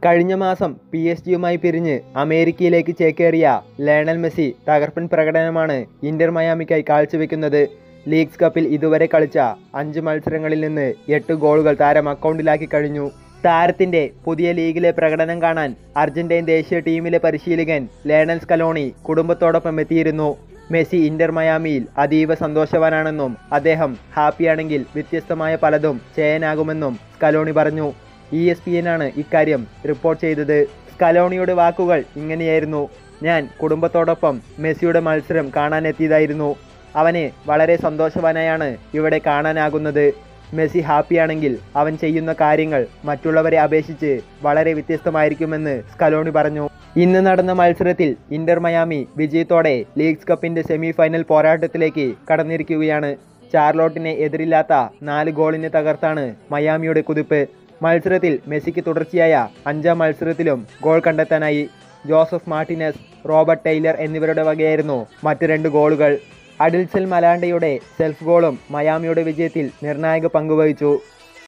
കഴിഞ്ഞ മാസം P S ജിയുമായി പിരിഞ്ഞ് അമേരിക്കയിലേക്ക് ചേക്കേറിയ ലയണൽ മെസ്സി തകർപ്പൻ പ്രകടനമാണ് ഇന്റർ മയാമിക്കായി കാഴ്ചവെക്കുന്നത് ലീഗ്സ് കപ്പിൽ ഇതുവരെ കളിച്ച അഞ്ച് മത്സരങ്ങളിൽ നിന്ന് എട്ട് ഗോളുകൾ താരം അക്കൗണ്ടിലാക്കി കഴിഞ്ഞു താരത്തിന്റെ പുതിയ ലീഗിലെ പ്രകടനം കാണാൻ അർജന്റീൻ ദേശീയ ടീമിലെ പരിശീലകൻ ലേണൽ സ്കലോണി കുടുംബത്തോടൊപ്പം എത്തിയിരുന്നു മെസ്സി ഇന്റർ മയാമിയിൽ അതീവ സന്തോഷവാനാണെന്നും അദ്ദേഹം ഹാപ്പിയാണെങ്കിൽ വ്യത്യസ്തമായ പലതും ചെയ്യാനാകുമെന്നും സ്കലോണി പറഞ്ഞു ഇ എസ് പി ആണ് ഇക്കാര്യം റിപ്പോർട്ട് ചെയ്തത് സ്കലോണിയുടെ വാക്കുകൾ ഇങ്ങനെയായിരുന്നു ഞാൻ കുടുംബത്തോടൊപ്പം മെസ്സിയുടെ മത്സരം കാണാനെത്തിയതായിരുന്നു അവന് വളരെ സന്തോഷവാനായാണ് ഇവിടെ കാണാനാകുന്നത് മെസ്സി ഹാപ്പിയാണെങ്കിൽ അവൻ ചെയ്യുന്ന കാര്യങ്ങൾ മറ്റുള്ളവരെ അപേക്ഷിച്ച് വളരെ വ്യത്യസ്തമായിരിക്കുമെന്ന് സ്കലോണി പറഞ്ഞു ഇന്ന് നടന്ന മത്സരത്തിൽ ഇന്റർ മയാമി വിജയത്തോടെ ലീഗ്സ് കപ്പിന്റെ സെമി ഫൈനൽ പോരാട്ടത്തിലേക്ക് കടന്നിരിക്കുകയാണ് ചാർലോട്ടിനെ എതിരില്ലാത്ത നാല് ഗോളിന് തകർത്താണ് മയാമിയുടെ കുതിപ്പ് മത്സരത്തിൽ മെസ്സിക്ക് തുടർച്ചയായ അഞ്ചാം മത്സരത്തിലും ഗോൾ കണ്ടെത്താനായി ജോസഫ് മാർട്ടിനസ് റോബർട്ട് ടൈലർ എന്നിവരുടെ വകയായിരുന്നു മറ്റ് രണ്ട് ഗോളുകൾ അഡിൽസൽ മലാണ്ടയുടെ സെൽഫ് ഗോളും മയാമിയുടെ വിജയത്തിൽ നിർണായക പങ്കുവഹിച്ചു